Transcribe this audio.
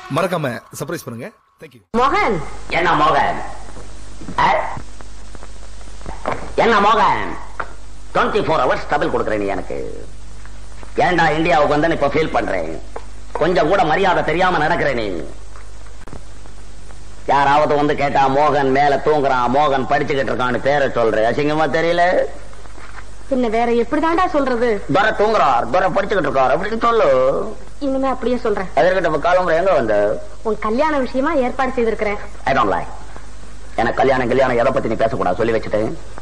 மறக்காம சர்ப்ரைஸ் பண்ணுங்க தேங்க்யூ மோகன் என்ன மோகன் ஆ? என்ன மோகன் டுவெண்ட்டி ஃபோர் ஹவர்ஸ் டபுள் கொடுக்குறேன் நீ எனக்கு ஏன்டா இந்தியாவுக்கு வந்து இப்ப ஃபீல் பண்றேன் கொஞ்சம் கூட மரியாதை தெரியாம நடக்கிறேன் நீ யாராவது வந்து கேட்டா மோகன் மேல தூங்குறான் மோகன் படிச்சுக்கிட்டு இருக்கான்னு பேரை சொல்ற அசிங்கமா தெரியல பின்ன வேற எப்படிதான்டா சொல்றது துரை தூங்குறார் துரை படிச்சுக்கிட்டு இருக்கார் அப்படின்னு சொல்லு இனிமே அப்படியே சொல்றேன் எதிர்கிட்ட இப்ப காலம்புற எங்க வந்து உன் கல்யாண விஷயமா ஏற்பாடு செய்திருக்கிறேன் ஐ டோன்ட் லைக் எனக்கு கல்யாணம் கல்யாணம் எதை பத்தி நீ பேசக்கூடாது சொல்லி வச்சுட்டேன்